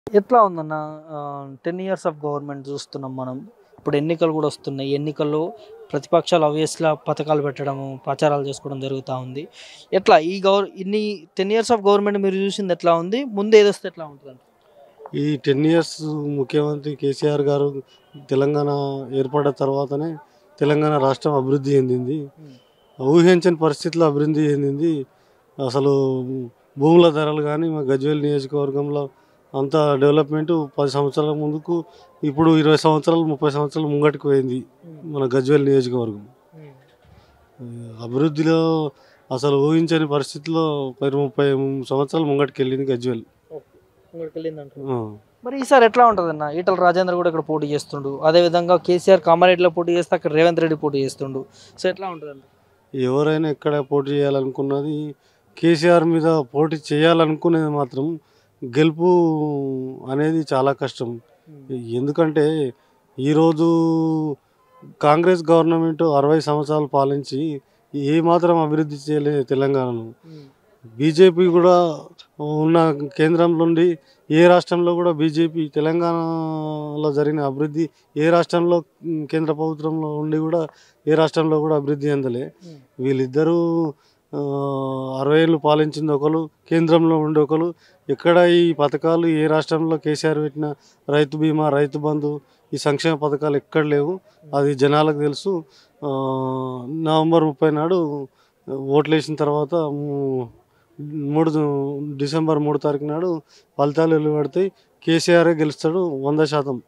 ఎట్లా ఉందన్న ten years of government చూస్తున్నాం మనం ఇప్పుడు ఎన్నికలు కూడా వస్తున్నాయి ఎన్నికల్లో ప్రతిపక్షాలు అవేస్లా పథకాలు పెట్టడము ప్రచారాలు చేసుకోవడం జరుగుతూ ఉంది ఎట్లా ఈ గవర్ ఇన్ని టెన్ ఇయర్స్ ఆఫ్ గవర్నమెంట్ మీరు చూసింది ఎట్లా ఉంది ముందు ఏదొస్తే ఎట్లా ఉంటుంది ఈ టెన్ ఇయర్స్ ముఖ్యమంత్రి కేసీఆర్ గారు తెలంగాణ ఏర్పడ్డ తర్వాతనే తెలంగాణ రాష్ట్రం అభివృద్ధి చెందింది ఊహించని పరిస్థితుల్లో అభివృద్ధి చెందింది అసలు భూముల ధరలు కానీ మా గజ్వేల్ నియోజకవర్గంలో అంత డెవలప్మెంట్ పది సంవత్సరాల ముందుకు ఇప్పుడు ఇరవై సంవత్సరాలు ముప్పై సంవత్సరాలు ముంగటికి పోయింది మన గజ్వేల్ నియోజకవర్గం అభివృద్ధిలో అసలు ఊహించని పరిస్థితిలో పది ముప్పై సంవత్సరాలు ముంగటికి వెళ్ళింది గజ్వేల్ ఆ. మరి ఈసారి ఎట్లా ఉంటుంది అన్న ఈటల రాజేంద్ర కూడా ఇక్కడ పోటీ చేస్తుండు అదేవిధంగా కేసీఆర్ కామారెడ్డిలో పోటీ చేస్తే అక్కడ రేవంత్ రెడ్డి పోటీ చేస్తుండు సో ఎట్లా ఉంటుంది అన్న ఎవరైనా ఎక్కడ పోటీ చేయాలనుకున్నది కేసీఆర్ మీద పోటీ చేయాలనుకునేది మాత్రం గెలుపు అనేది చాలా కష్టం ఎందుకంటే ఈరోజు కాంగ్రెస్ గవర్నమెంట్ అరవై సంవత్సరాలు పాలించి ఏ మాత్రం అభివృద్ధి చేయలేదు తెలంగాణను బీజేపీ కూడా ఉన్న కేంద్రం నుండి ఏ రాష్ట్రంలో కూడా బీజేపీ తెలంగాణలో జరిగిన అభివృద్ధి ఏ రాష్ట్రంలో ఉమ్, కేంద్ర ప్రభుత్వంలో ఉండి కూడా ఏ రాష్ట్రంలో కూడా అభివృద్ధి చెందలే వీళ్ళిద్దరూ ఆ, అరవై ఏళ్ళు పాలించింది ఒకరు కేంద్రంలో ఉండి ఒకరు ఎక్కడ ఈ పథకాలు ఏ రాష్ట్రంలో కేసీఆర్ పెట్టిన రైతు బీమా రైతు బంధు ఈ సంక్షేమ పథకాలు ఎక్కడ లేవు అది జనాలకు తెలుసు ఆ, నవంబర్ ముప్పై నాడు ఓట్లు వేసిన తర్వాత ము- మూడు డిసెంబర్ మూడు తారీఖు నాడు ఫలితాలు వెలువడతాయి కేసీఆర్ గెలుస్తాడు వంద శాతం